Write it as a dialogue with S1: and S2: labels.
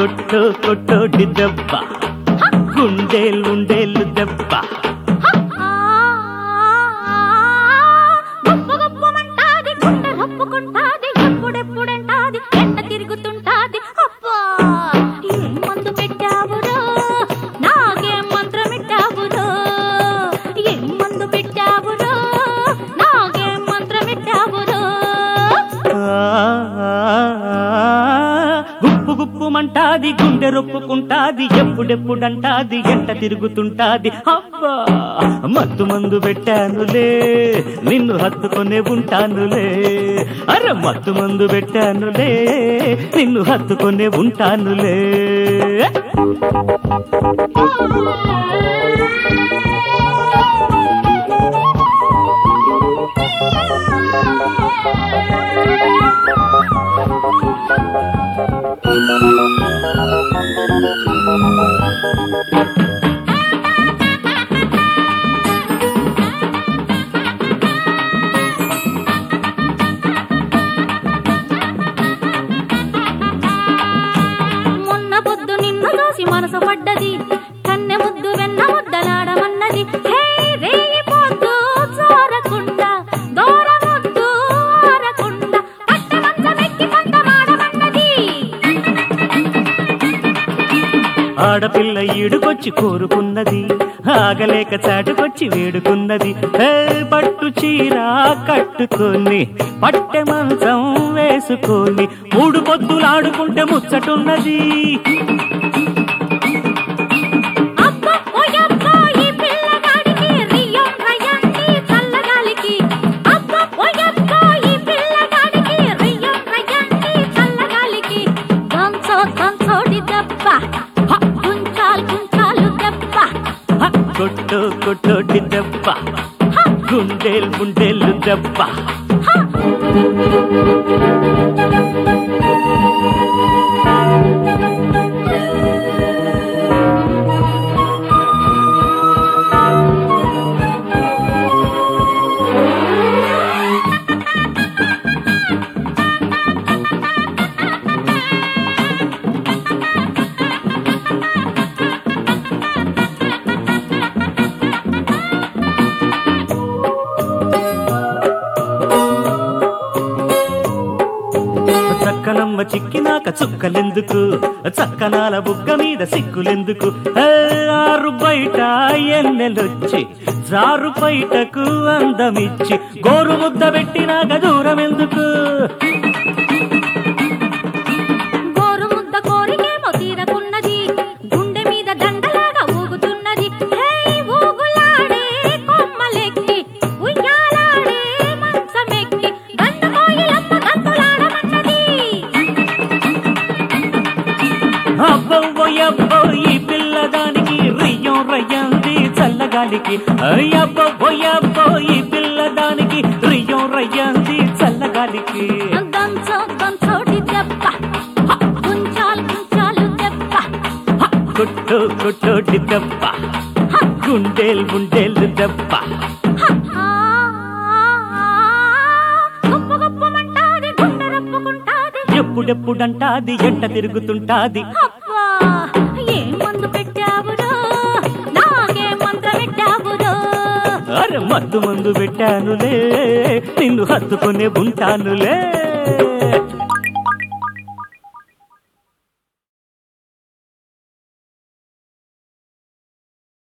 S1: కొట్టో కొట్టోటి దెబ్బ గుండేలుండేలు దెబ్బ
S2: గొప్ప గొప్పమంటాది గుండె రప్పుకుంటాది ఎప్పుడెప్పుడంటాది ఎంట తిరుగుతుంటాది అబ్బా ఏం మందు పెట్టావురో నాకేం మంత్రం పెట్టావురో ఏం మందు పెట్టావురో నాకేం మంత్రం పెట్టావురో
S1: గుప్పు గుప్పుమంటాది గుండె రొప్పుకుంటాది ఎప్పుడెప్పుడంటాది ఎంట తిరుగుతుంటాది అబ్బా మత్తు మందు పెట్టానులే నిన్ను హత్తుకొనే ఉంటానులే అరే మత్తు మందు పెట్టానులే నిన్ను హత్తుకొనే ఉంటానులే
S2: మొన్న పొద్దు నిన్ను చూసి మనసు పడ్డది కన్నె ముద్దు వెన్న ముద్దలాడమన్నది హే రేయి పొద్దు చోరకుండా దూర ముద్దు ఆరకుండా పట్టె మంచమెక్కి పందమాడమన్నది
S1: ఆడపిల్ల ఈడుకొచ్చి కోరుకున్నది ఆగలేక చాటుకొచ్చి వేడుకున్నది ఏ పట్టు చీర కట్టుకొని పట్టె మంచం వేసుకొని మూడు పొద్దులాడుకుంటే ముచ్చటున్నది
S2: అబ్బ ఓయబ్బ ఈ పిల్లగాడికి రియ్యం రయ్యంది చల్లగాలికి అబ్బ ఓయబ్బ ఈ పిల్లగాడికి రియ్యం రయ్యంది చల్లగాలికి దంచో దంచోడి దెబ్బ హ, గుంచాల్ గుంచాలు దెబ్బ
S1: హ, కొట్టు కొట్టోటి దెబ్బ గుండెలు గుండెలు దెబ్బ చక్కనమ్మ చిక్కినాక చుక్కలెందుకు చక్కనాల బుగ్గ మీద సిగ్గులెందుకు ఏ, ఆరు బయట ఎన్నెలొచ్చి జారు బయటకు అందమిచ్చి గోరు ముద్ద పెట్టినాక దూరం ఎందుకు
S2: గోరు ముద్ద కోరికేమో తీరకున్నది గుండె మీద దండలాగా ఊగుతున్నది హే ఊగులాడే కొమ్మలెక్కి ఉయ్యాలాడే మంచమెక్కి గండు కోయిలమ్మ గంతులాడమన్నది
S1: అబ్బో ఈ పిల్లదానికి రియ్యం రయ్యంది చల్లగాలికి అయ్యబ్బో ఈ పిల్లదానికి రియ్యం రయ్యంది చల్లగాలికి
S2: దంచో దంచోటి దెబ్బ హ, గుంచాలు గుంచాలు దెబ్బ
S1: కొట్టు కొట్టోటి దెబ్బ గుండెలు గుండెలు దెబ్బ
S2: ఆ, గొప్ప గొప్పమంటాది గుండె రప్పుకుంటాది
S1: ఎప్పుడెప్పుడంటాది ఎంట తిరుగుతుంటాది
S2: అబ్బా ఏం మందు పెట్టావురో నాకే మంత్రం పెట్టావురో
S1: అరే మత్తు మందు పెట్టానులే నిన్ను హత్తుకునే ఉంటానులే